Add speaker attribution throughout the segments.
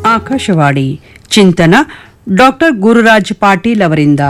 Speaker 1: ಆಕಾಶವಾಣಿ ಚಿಂತನ ಡಾಕ್ಟರ್ ಗುರುರಾಜ್ ಪಾಟೀಲ್ ಅವರಿಂದ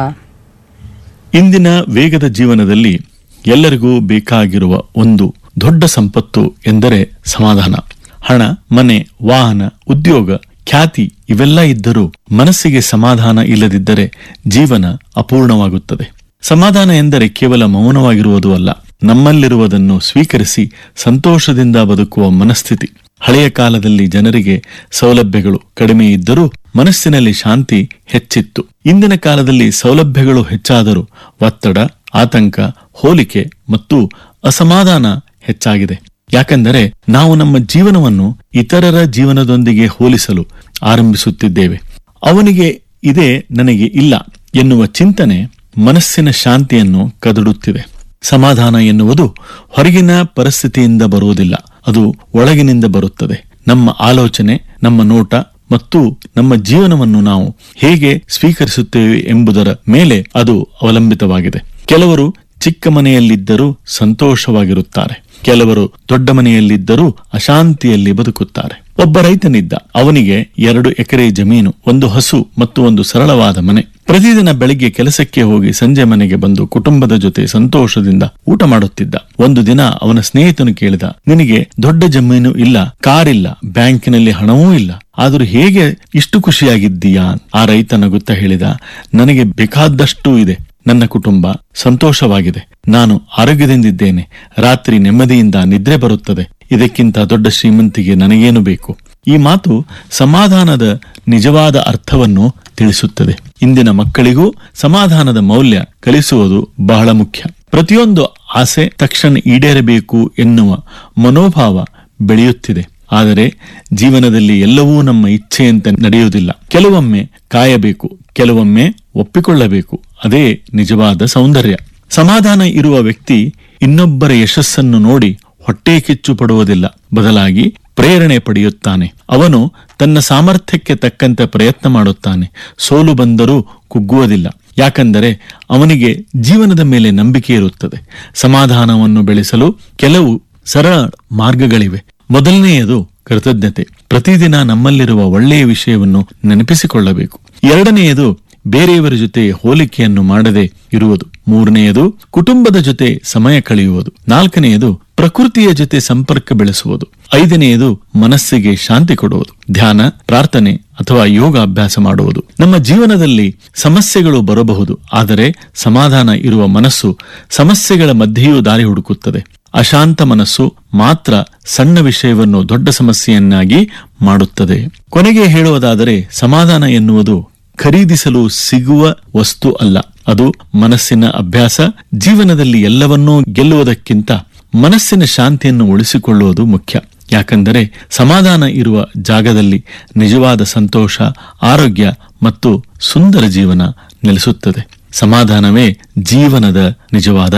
Speaker 2: ಇಂದಿನ ವೇಗದ ಜೀವನದಲ್ಲಿ ಎಲ್ಲರಿಗೂ ಬೇಕಾಗಿರುವ ಒಂದು ದೊಡ್ಡ ಸಂಪತ್ತು ಎಂದರೆ ಸಮಾಧಾನ ಹಣ ಮನೆ ವಾಹನ ಉದ್ಯೋಗ ಖ್ಯಾತಿ ಇವೆಲ್ಲ ಇದ್ದರೂ ಮನಸ್ಸಿಗೆ ಸಮಾಧಾನ ಇಲ್ಲದಿದ್ದರೆ ಜೀವನ ಅಪೂರ್ಣವಾಗುತ್ತದೆ ಸಮಾಧಾನ ಎಂದರೆ ಕೇವಲ ಮೌನವಾಗಿರುವುದು ಅಲ್ಲ ನಮ್ಮಲ್ಲಿರುವುದನ್ನು ಸ್ವೀಕರಿಸಿ ಸಂತೋಷದಿಂದ ಬದುಕುವ ಮನಸ್ಥಿತಿ ಹಳೆಯ ಕಾಲದಲ್ಲಿ ಜನರಿಗೆ ಸೌಲಭ್ಯಗಳು ಕಡಿಮೆ ಇದ್ದರೂ ಮನಸ್ಸಿನಲ್ಲಿ ಶಾಂತಿ ಹೆಚ್ಚಿತ್ತು ಇಂದಿನ ಕಾಲದಲ್ಲಿ ಸೌಲಭ್ಯಗಳು ಹೆಚ್ಚಾದರೂ ಒತ್ತಡ ಆತಂಕ ಹೋಲಿಕೆ ಮತ್ತು ಅಸಮಾಧಾನ ಹೆಚ್ಚಾಗಿದೆ ಯಾಕೆಂದರೆ ನಾವು ನಮ್ಮ ಜೀವನವನ್ನು ಇತರರ ಜೀವನದೊಂದಿಗೆ ಹೋಲಿಸಲು ಆರಂಭಿಸುತ್ತಿದ್ದೇವೆ ಅವನಿಗೆ ಇದೇ ನನಗೆ ಇಲ್ಲ ಎನ್ನುವ ಚಿಂತನೆ ಮನಸ್ಸಿನ ಶಾಂತಿಯನ್ನು ಕದಡುತ್ತಿದೆ ಸಮಾಧಾನ ಎನ್ನುವುದು ಹೊರಗಿನ ಪರಿಸ್ಥಿತಿಯಿಂದ ಬರುವುದಿಲ್ಲ ಅದು ಒಳಗಿನಿಂದ ಬರುತ್ತದೆ ನಮ್ಮ ಆಲೋಚನೆ ನಮ್ಮ ನೋಟ ಮತ್ತು ನಮ್ಮ ಜೀವನವನ್ನು ನಾವು ಹೇಗೆ ಸ್ವೀಕರಿಸುತ್ತೇವೆ ಎಂಬುದರ ಮೇಲೆ ಅದು ಅವಲಂಬಿತವಾಗಿದೆ ಕೆಲವರು ಚಿಕ್ಕ ಮನೆಯಲ್ಲಿದ್ದರೂ ಸಂತೋಷವಾಗಿರುತ್ತಾರೆ ಕೆಲವರು ದೊಡ್ಡ ಮನೆಯಲ್ಲಿದ್ದರೂ ಅಶಾಂತಿಯಲ್ಲಿ ಬದುಕುತ್ತಾರೆ ಒಬ್ಬ ರೈತನಿದ್ದ ಅವನಿಗೆ ಎರಡು ಎಕರೆ ಜಮೀನು ಒಂದು ಹಸು ಮತ್ತು ಒಂದು ಸರಳವಾದ ಮನೆ ಪ್ರತಿದಿನ ಬೆಳಿಗ್ಗೆ ಕೆಲಸಕ್ಕೆ ಹೋಗಿ ಸಂಜೆ ಮನೆಗೆ ಬಂದು ಕುಟುಂಬದ ಜೊತೆ ಸಂತೋಷದಿಂದ ಊಟ ಮಾಡುತ್ತಿದ್ದ ಒಂದು ದಿನ ಅವನ ಸ್ನೇಹಿತನು ಕೇಳಿದ ನಿನಗೆ ದೊಡ್ಡ ಜಮೀನು ಇಲ್ಲ ಕಾರಿಲ್ಲ ಬ್ಯಾಂಕಿನಲ್ಲಿ ಹಣವೂ ಇಲ್ಲ ಆದರೂ ಹೇಗೆ ಇಷ್ಟು ಖುಷಿಯಾಗಿದ್ದೀಯಾ ಆ ರೈತ ನಗುತ್ತಾ ಹೇಳಿದ ನನಗೆ ಬೇಕಾದಷ್ಟು ಇದೆ ನನ್ನ ಕುಟುಂಬ ಸಂತೋಷವಾಗಿದೆ ನಾನು ಆರೋಗ್ಯದಿಂದಿದ್ದೇನೆ ರಾತ್ರಿ ನೆಮ್ಮದಿಯಿಂದ ನಿದ್ರೆ ಬರುತ್ತದೆ ಇದಕ್ಕಿಂತ ದೊಡ್ಡ ಶ್ರೀಮಂತಿಗೆ ನನಗೇನು ಬೇಕು ಈ ಮಾತು ಸಮಾಧಾನದ ನಿಜವಾದ ಅರ್ಥವನ್ನು ತಿಳಿಸುತ್ತದೆ ಇಂದಿನ ಮಕ್ಕಳಿಗೂ ಸಮಾಧಾನದ ಮೌಲ್ಯ ಕಲಿಸುವುದು ಬಹಳ ಮುಖ್ಯ ಪ್ರತಿಯೊಂದು ಆಸೆ ತಕ್ಷಣ ಈಡೇರಬೇಕು ಎನ್ನುವ ಮನೋಭಾವ ಬೆಳೆಯುತ್ತಿದೆ ಆದರೆ ಜೀವನದಲ್ಲಿ ಎಲ್ಲವೂ ನಮ್ಮ ಇಚ್ಛೆಯಂತೆ ನಡೆಯುವುದಿಲ್ಲ ಕೆಲವೊಮ್ಮೆ ಕಾಯಬೇಕು ಕೆಲವೊಮ್ಮೆ ಒಪ್ಪಿಕೊಳ್ಳಬೇಕು ಅದೇ ನಿಜವಾದ ಸೌಂದರ್ಯ ಸಮಾಧಾನ ಇರುವ ವ್ಯಕ್ತಿ ಇನ್ನೊಬ್ಬರ ಯಶಸ್ಸನ್ನು ನೋಡಿ ಹೊಟ್ಟೆ ಕಿಚ್ಚು ಪಡುವುದಿಲ್ಲ ಬದಲಾಗಿ ಪ್ರೇರಣೆ ಪಡೆಯುತ್ತಾನೆ ಅವನು ತನ್ನ ಸಾಮರ್ಥ್ಯಕ್ಕೆ ತಕ್ಕಂತೆ ಪ್ರಯತ್ನ ಮಾಡುತ್ತಾನೆ ಸೋಲು ಬಂದರೂ ಕುಗ್ಗುವುದಿಲ್ಲ ಯಾಕಂದರೆ ಅವನಿಗೆ ಜೀವನದ ಮೇಲೆ ನಂಬಿಕೆ ಇರುತ್ತದೆ ಸಮಾಧಾನವನ್ನು ಬೆಳೆಸಲು ಕೆಲವು ಸರಳ ಮಾರ್ಗಗಳಿವೆ ಮೊದಲನೆಯದು ಕೃತಜ್ಞತೆ ಪ್ರತಿದಿನ ನಮ್ಮಲ್ಲಿರುವ ಒಳ್ಳೆಯ ವಿಷಯವನ್ನು ನೆನಪಿಸಿಕೊಳ್ಳಬೇಕು ಎರಡನೆಯದು ಬೇರೆಯವರ ಜೊತೆ ಹೋಲಿಕೆಯನ್ನು ಮಾಡದೆ ಇರುವುದು ಮೂರನೆಯದು ಕುಟುಂಬದ ಜೊತೆ ಸಮಯ ಕಳೆಯುವುದು ನಾಲ್ಕನೆಯದು ಪ್ರಕೃತಿಯ ಜೊತೆ ಸಂಪರ್ಕ ಬೆಳೆಸುವುದು ಐದನೆಯದು ಮನಸ್ಸಿಗೆ ಶಾಂತಿ ಕೊಡುವುದು ಧ್ಯಾನ ಪ್ರಾರ್ಥನೆ ಅಥವಾ ಯೋಗ ಅಭ್ಯಾಸ ಮಾಡುವುದು ನಮ್ಮ ಜೀವನದಲ್ಲಿ ಸಮಸ್ಯೆಗಳು ಬರಬಹುದು ಆದರೆ ಸಮಾಧಾನ ಇರುವ ಮನಸ್ಸು ಸಮಸ್ಯೆಗಳ ಮಧ್ಯೆಯೂ ದಾರಿ ಹುಡುಕುತ್ತದೆ ಅಶಾಂತ ಮನಸ್ಸು ಮಾತ್ರ ಸಣ್ಣ ವಿಷಯವನ್ನು ದೊಡ್ಡ ಸಮಸ್ಯೆಯನ್ನಾಗಿ ಮಾಡುತ್ತದೆ ಕೊನೆಗೆ ಹೇಳುವುದಾದರೆ ಸಮಾಧಾನ ಎನ್ನುವುದು ಖರೀದಿಸಲು ಸಿಗುವ ವಸ್ತು ಅಲ್ಲ ಅದು ಮನಸ್ಸಿನ ಅಭ್ಯಾಸ ಜೀವನದಲ್ಲಿ ಎಲ್ಲವನ್ನೂ ಗೆಲ್ಲುವುದಕ್ಕಿಂತ ಮನಸ್ಸಿನ ಶಾಂತಿಯನ್ನು ಉಳಿಸಿಕೊಳ್ಳುವುದು ಮುಖ್ಯ ಯಾಕಂದರೆ ಸಮಾಧಾನ ಇರುವ ಜಾಗದಲ್ಲಿ ನಿಜವಾದ ಸಂತೋಷ ಆರೋಗ್ಯ ಮತ್ತು ಸುಂದರ ಜೀವನ ನೆಲೆಸುತ್ತದೆ ಸಮಾಧಾನವೇ ಜೀವನದ ನಿಜವಾದ